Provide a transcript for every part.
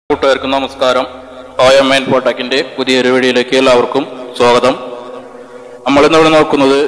കൂട്ടുകാർക്കും നമസ്കാരം O M N ഫോട്ടക്കിന്റെ പുതിയൊരു വീഡിയോയിലേക്ക് എല്ലാവർക്കും സ്വാഗതം നമ്മൾ ഇന്നിവിടെ നോക്കുന്നത്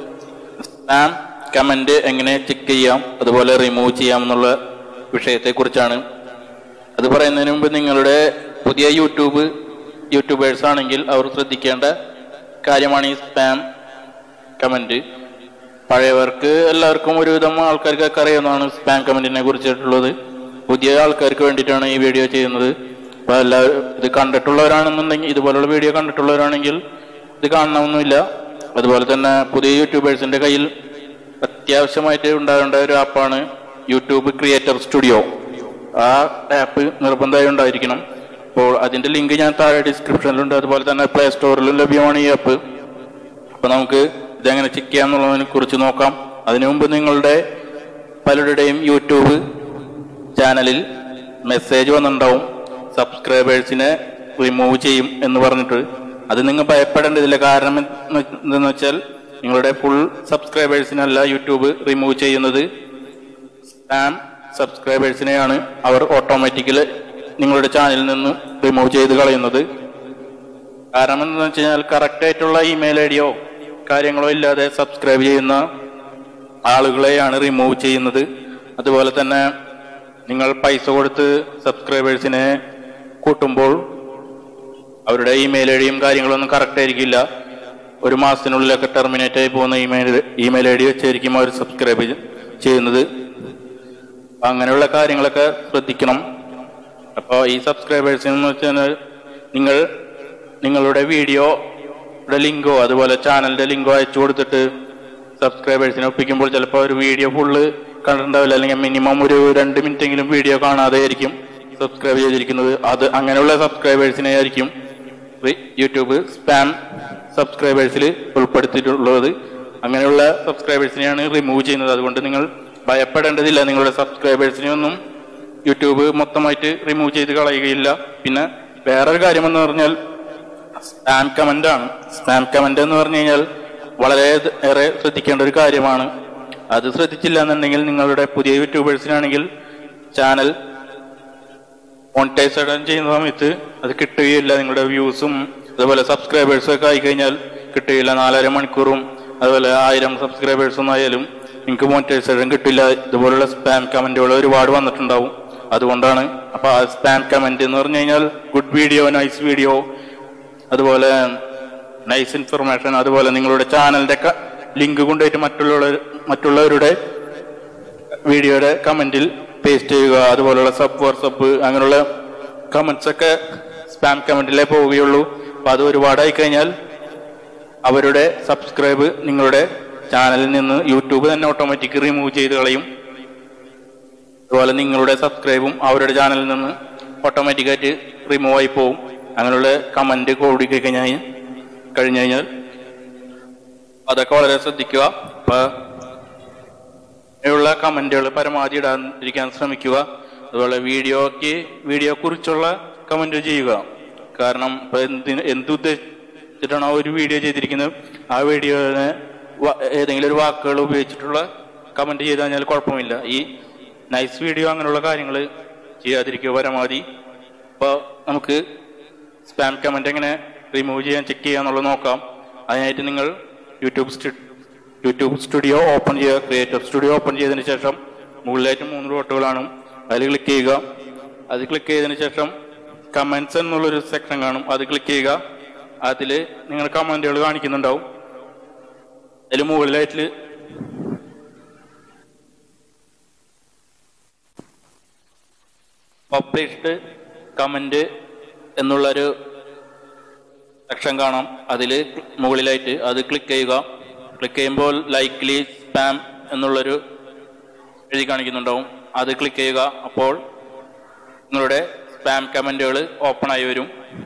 സ്പാം കമന്റ് എങ്ങനെ ചെക്ക് ചെയ്യാം അതുപോലെ റിമൂവ് ചെയ്യാം എന്നുള്ള വിഷയത്തെ കുറിച്ചാണ് അത് പറയുന്നതിന് മുമ്പ് നിങ്ങളുടെ പുതിയ യൂട്യൂബ് യൂട്യൂബേഴ്സ് ആണെങ്കിൽ അവർ ശ്രദ്ധിക്കേണ്ട കാര്യമാണ് ഈ സ്പാം കമന്റ് പഴയവർക്ക് എല്ലാവർക്കും ഒരുവിധം ആൾക്കാർക്കൊക്കെ അറിയാവുന്നതാണ് സ്പാം കമന്റിനെ കുറിച്ചിട്ടുള്ളത് പുതിയ ആൾക്കാർക്ക് വേണ്ടിയിട്ടാണ് ഈ വീഡിയോ ചെയ്യുന്നത് അപ്പൊ എല്ലാവരും ഇത് കണ്ടിട്ടുള്ളവരാണെന്നുണ്ടെങ്കിൽ ഇതുപോലുള്ള വീഡിയോ കണ്ടിട്ടുള്ളവരാണെങ്കിൽ ഇത് കാണണമെന്നില്ല അതുപോലെ തന്നെ പുതിയ യൂട്യൂബേഴ്സിന്റെ കയ്യിൽ അത്യാവശ്യമായിട്ട് ഉണ്ടാകേണ്ട ഒരു ആപ്പാണ് യൂട്യൂബ് ക്രിയേറ്റർ സ്റ്റുഡിയോ ആ ആപ്പ് നിർബന്ധമായി ഉണ്ടായിരിക്കണം അപ്പോൾ അതിന്റെ ലിങ്ക് ഞാൻ താഴെ ഡിസ്ക്രിപ്ഷനിലുണ്ട് അതുപോലെ തന്നെ പ്ലേ സ്റ്റോറിലും ലഭ്യമാണ് ഈ ആപ്പ് അപ്പൊ നമുക്ക് ഇതെങ്ങനെ ചെക്ക് ചെയ്യാന്നുള്ളതിനെ കുറിച്ച് നോക്കാം അതിനു മുമ്പ് നിങ്ങളുടെ പലരുടെയും യൂട്യൂബ് ചാനലിൽ മെസ്സേജ് വന്നിട്ടുണ്ടാവും സബ്സ്ക്രൈബേഴ്സിനെ റിമൂവ് ചെയ്യും എന്ന് പറഞ്ഞിട്ട് അത് നിങ്ങൾ ഭയപ്പെടേണ്ടതില്ല കാരണം എന്ന് എന്തെന്ന് വെച്ചാൽ നിങ്ങളുടെ ഫുൾ സബ്സ്ക്രൈബേഴ്സിനല്ല യൂട്യൂബ് റിമൂവ് ചെയ്യുന്നത് സ്പാം സബ്സ്ക്രൈബേഴ്സിനെയാണ് അവർ ഓട്ടോമാറ്റിക്കലി നിങ്ങളുടെ ചാനലിൽ നിന്ന് റിമൂവ് ചെയ്ത് കളയുന്നത് കാരണം എന്താണെന്ന് വെച്ച് കഴിഞ്ഞാൽ കറക്റ്റ് ആയിട്ടുള്ള ഇമെയിൽ ഐ ഡിയോ കാര്യങ്ങളോ ഇല്ലാതെ സബ്സ്ക്രൈബ് ചെയ്യുന്ന ആളുകളെയാണ് റിമൂവ് ചെയ്യുന്നത് അതുപോലെ തന്നെ നിങ്ങൾ പൈസ കൊടുത്ത് സബ്സ്ക്രൈബേഴ്സിനെ കൂട്ടുമ്പോൾ അവരുടെ ഇമെയിൽ ഐ ഡിയും കാര്യങ്ങളൊന്നും കറക്റ്റ് ആയിരിക്കില്ല ഒരു മാസത്തിനുള്ളിലൊക്കെ ടെർമിനേറ്റ് ആയി പോകുന്ന ഇമെയിൽ ഇമെയിൽ ഐ ഡി വെച്ചായിരിക്കും അവർ സബ്സ്ക്രൈബ് ചെയ്യുന്നത് അപ്പൊ അങ്ങനെയുള്ള കാര്യങ്ങളൊക്കെ ശ്രദ്ധിക്കണം അപ്പോൾ ഈ സബ്സ്ക്രൈബേഴ്സിന് എന്ന് വെച്ചാൽ നിങ്ങൾ നിങ്ങളുടെ വീഡിയോയുടെ ലിങ്കോ അതുപോലെ ചാനലിന്റെ ലിങ്കോ അയച്ചു കൊടുത്തിട്ട് സബ്സ്ക്രൈബേഴ്സിനെ ഒപ്പിക്കുമ്പോൾ ചിലപ്പോൾ ഒരു വീഡിയോ ഫുള്ള് കണ്ടിട്ടുണ്ടാവില്ല അല്ലെങ്കിൽ മിനിമം ഒരു രണ്ട് മിനിറ്റ് എങ്കിലും വീഡിയോ കാണാതെ ആയിരിക്കും സബ്സ്ക്രൈബ് ചെയ്തിരിക്കുന്നത് അത് അങ്ങനെയുള്ള സബ്സ്ക്രൈബേഴ്സിനെ ആയിരിക്കും റി- യൂട്യൂബ് സ്പാം സബ്സ്ക്രൈബേഴ്സിൽ ഉൾപ്പെടുത്തിയിട്ടുള്ളത് അങ്ങനെയുള്ള സബ്സ്ക്രൈബേഴ്സിനെയാണ് റിമൂവ് ചെയ്യുന്നത് അതുകൊണ്ട് നിങ്ങൾ ഭയപ്പെടേണ്ടതില്ല നിങ്ങളുടെ സബ്സ്ക്രൈബേഴ്സിനെ ഒന്നും യൂട്യൂബ് മൊത്തമായിട്ട് റിമൂവ് ചെയ്ത് കളയുകയില്ല പിന്നെ വേറൊരു കാര്യമെന്ന് പറഞ്ഞാൽ സ്പാം കമന്റ് ആണ് സ്പാം കമന്റ് എന്ന് പറഞ്ഞു കഴിഞ്ഞാൽ വളരെ ത് ഏറെ ശ്രദ്ധിക്കേണ്ട ഒരു കാര്യമാണ് അത് ശ്രദ്ധിച്ചില്ല എന്നുണ്ടെങ്കിൽ നിങ്ങളുടെ പുതിയ യൂട്യൂബേഴ്സിനാണെങ്കിൽ ചാനൽ മോണിറ്റൈസേഷൻ ചെയ്യുന്ന സമയത്ത് അത് കിട്ടുകയില്ല നിങ്ങളുടെ വ്യൂസും അതുപോലെ സബ്സ്ക്രൈബേഴ്സും ഒക്കെ ആയിക്കഴിഞ്ഞാൽ കിട്ടുകയില്ല നാലര മണിക്കൂറും അതുപോലെ ആയിരം സബ്സ്ക്രൈബേഴ്സും ആയാലും നിങ്ങൾക്ക് മോണിറ്റൈസേഷൻ കിട്ടില്ല ഇതുപോലുള്ള സ്പാം കമന്റുകൾ ഒരുപാട് വന്നിട്ടുണ്ടാവും അതുകൊണ്ടാണ് അപ്പൊ ആ സ്പാം കമന്റ് എന്ന് പറഞ്ഞു കഴിഞ്ഞാൽ ഗുഡ് വീഡിയോ നൈസ് വീഡിയോ അതുപോലെ നൈസ് ഇൻഫർമേഷൻ അതുപോലെ നിങ്ങളുടെ ചാനലിന്റെ ലിങ്ക് കൊണ്ടുപോയിട്ട് മറ്റുള്ള മറ്റുള്ളവരുടെ വീഡിയോയുടെ കമന്റിൽ പേസ്റ്റ് ചെയ്യുക അതുപോലുള്ള സബ് വാട്സപ്പ് അങ്ങനെയുള്ള കമന്റ്സ് ഒക്കെ സ്പാം കമന്റിലേ പോവുകയുള്ളൂ അപ്പൊ അത് ഒരുപാടായി കഴിഞ്ഞാൽ അവരുടെ സബ്സ്ക്രൈബ് നിങ്ങളുടെ ചാനലിൽ നിന്ന് യൂട്യൂബ് തന്നെ ഓട്ടോമാറ്റിക് റിമൂവ് ചെയ്ത് കളയും അതുപോലെ നിങ്ങളുടെ സബ്സ്ക്രൈബും അവരുടെ ചാനലിൽ നിന്ന് ഓട്ടോമാറ്റിക്കായിട്ട് റിമൂവ് ആയി പോവും അങ്ങനെയുള്ള കമന്റ് കൂടി കഴിഞ്ഞാൽ കഴിഞ്ഞു കഴിഞ്ഞാൽ അതൊക്കെ വളരെ ശ്രദ്ധിക്കുക അപ്പൊ ഇങ്ങനെയുള്ള കമന്റുകൾ പരമാവധി ഇടാതിരിക്കാൻ ശ്രമിക്കുക അതുപോലെ വീഡിയോക്ക് വീഡിയോ കുറിച്ചുള്ള കമന്റ് ചെയ്യുക കാരണം ഇപ്പൊ എന്തിന് എന്തുദ്ദേശിച്ചിട്ടാണോ ഒരു വീഡിയോ ചെയ്തിരിക്കുന്നത് ആ വീഡിയോനെ വ- ഏതെങ്കിലും ഒരു വാക്കുകൾ ഉപയോഗിച്ചിട്ടുള്ള കമന്റ് ചെയ്ത് കഴിഞ്ഞാൽ കുഴപ്പമില്ല ഈ നൈസ് വീഡിയോ അങ്ങനെയുള്ള കാര്യങ്ങൾ ചെയ്യാതിരിക്കുക പരമാവധി അപ്പോൾ നമുക്ക് സ്പാം കമന്റ് എങ്ങനെ റിമൂവ് ചെയ്യാൻ ചെക്ക് ചെയ്യാന്നുള്ളത് നോക്കാം അതിനായിട്ട് നിങ്ങൾ യൂട്യൂബ് സ്റ്റി- യൂട്യൂബ് സ്റ്റുഡിയോ ഓപ്പൺ ചെയ്യുക ക്രിയേറ്റർ സ്റ്റുഡിയോ ഓപ്പൺ ചെയ്തതിന് ശേഷം മുകളിലായിട്ട് മൂന്ന് ഡോട്ടുകളാണ് അതിൽ ക്ലിക്ക് ചെയ്യുക അത് ക്ലിക്ക് ചെയ്തതിന് ശേഷം കമന്റ്സ് എന്നുള്ളൊരു സെക്ഷൻ കാണും അത് ക്ലിക്ക് ചെയ്യുക അതിൽ നിങ്ങൾ കമന്റുകൾ കാണിക്കുന്നുണ്ടാവും അതിൽ മുകളിലായിട്ട് പബ്ലിഷ്ഡ് കമന്റ് എന്നുള്ളൊരു സെക്ഷൻ കാണാം അതിൽ മുകളിലായിട്ട് അത് ക്ലിക്ക് ചെയ്യുക ക്ലിക്ക് ചെയ്യുമ്പോൾ ലൈക്ക്ലി സ്പാം എന്നുള്ളൊരു എഴുതി കാണിക്കുന്നുണ്ടാവും അത് ക്ലിക്ക് ചെയ്യുക അപ്പോൾ നിങ്ങളുടെ സ്പാം കമന്റുകൾ ഓപ്പൺ ആയി വരും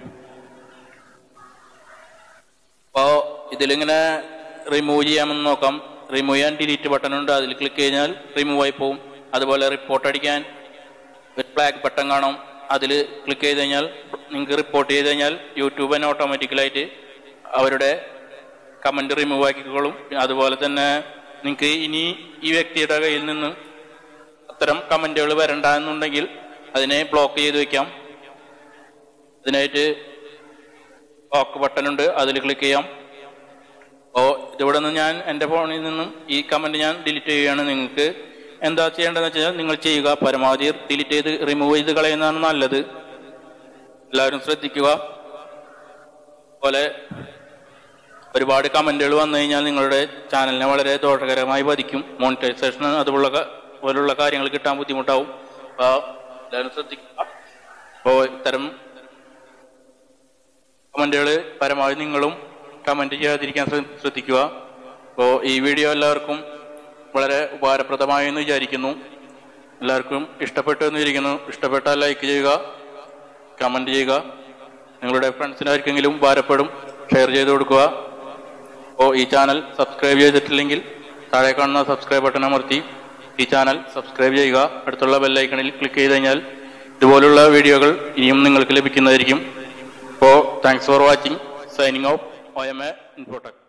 അപ്പോൾ ഇതിലിങ്ങനെ റിമൂവ് ചെയ്യാമെന്ന് നോക്കാം റിമൂവ് ചെയ്യാൻ ഡിലീറ്റ് ബട്ടൺ ഉണ്ട് അതിൽ ക്ലിക്ക് കഴിഞ്ഞാൽ റിമൂവ് ആയി പോകും അതുപോലെ റിപ്പോർട്ട് അടിക്കാൻ ഒരു ഫ്ലാഗ് ബട്ടൺ കാണും അതിൽ ക്ലിക്ക് ചെയ്ത് കഴിഞ്ഞാൽ നിങ്ങൾക്ക് റിപ്പോർട്ട് ചെയ്ത് കഴിഞ്ഞാൽ യൂട്യൂബ് തന്നെ ഓട്ടോമാറ്റിക്കലായിട്ട് അവരുടെ കമന്റ് റിമൂവ് ആക്കിക്കോളും അതുപോലെ തന്നെ നിങ്ങൾക്ക് ഇനി ഈ വ്യക്തിയുടെ കയ്യിൽ നിന്ന് അത്തരം കമന്റുകൾ വരണ്ട എന്നുണ്ടെങ്കിൽ അതിനെ ബ്ലോക്ക് ചെയ്ത് വെക്കാം ഇതിനായിട്ട് ഓക്ക് ബട്ടൺ ഉണ്ട് അതിൽ ക്ലിക്ക് ചെയ്യാം അപ്പോൾ ഇതിവിടെ നിന്ന് ഞാൻ എൻ്റെ ഫോണിൽ നിന്നും ഈ കമൻറ്റ് ഞാൻ ഡിലീറ്റ് ചെയ്യുകയാണ് നിങ്ങൾക്ക് എന്താ ചെയ്യേണ്ടതെന്ന് വെച്ചാൽ നിങ്ങൾ ചെയ്യുക പരമാവധി ഡിലീറ്റ് ചെയ്ത് റിമൂവ് ചെയ്ത് കളയുന്നതാണ് നല്ലത് എല്ലാവരും ശ്രദ്ധിക്കുക അതുപോലെ ഒരുപാട് കമൻറ്റുകൾ വന്നു കഴിഞ്ഞാൽ നിങ്ങളുടെ ചാനലിനെ വളരെ ദോഷകരമായി ബാധിക്കും മോണിറ്റൈസേഷൻ അതുപോലുള്ള ക- പോലുള്ള കാര്യങ്ങൾ കിട്ടാൻ ബുദ്ധിമുട്ടാവും അപ്പോൾ എല്ലാവരും ശ്രദ്ധിക്കുക അപ്പോൾ ഇത്തരം കമൻറ്റുകൾ പരമാവധി നിങ്ങളും കമൻറ്റ് ചെയ്യാതിരിക്കാൻ ശ്ര- ശ്രദ്ധിക്കുക അപ്പോൾ ഈ വീഡിയോ എല്ലാവർക്കും വളരെ ഉപകാരപ്രദമായി എന്ന് വിചാരിക്കുന്നു എല്ലാവർക്കും ഇഷ്ടപ്പെട്ടു എന്ന് ഇരിക്കുന്നു ഇഷ്ടപ്പെട്ടാൽ ലൈക്ക് ചെയ്യുക കമൻറ്റ് ചെയ്യുക നിങ്ങളുടെ ഫ്രണ്ട്സിന് ആർക്കെങ്കിലും ഉപകാരപ്പെടും ഷെയർ ചെയ്ത് കൊടുക്കുക അപ്പോൾ ഈ ചാനൽ സബ്സ്ക്രൈബ് ചെയ്തിട്ടില്ലെങ്കിൽ താഴെ കാണുന്ന സബ്സ്ക്രൈബ് ബട്ടൺ അമർത്തി ഈ ചാനൽ സബ്സ്ക്രൈബ് ചെയ്യുക അടുത്തുള്ള ബെല്ലൈക്കണിൽ ക്ലിക്ക് ചെയ്ത് കഴിഞ്ഞാൽ ഇതുപോലുള്ള വീഡിയോകൾ ഇനിയും നിങ്ങൾക്ക് ലഭിക്കുന്നതായിരിക്കും അപ്പോൾ thanks for watching signing off O M A Infotech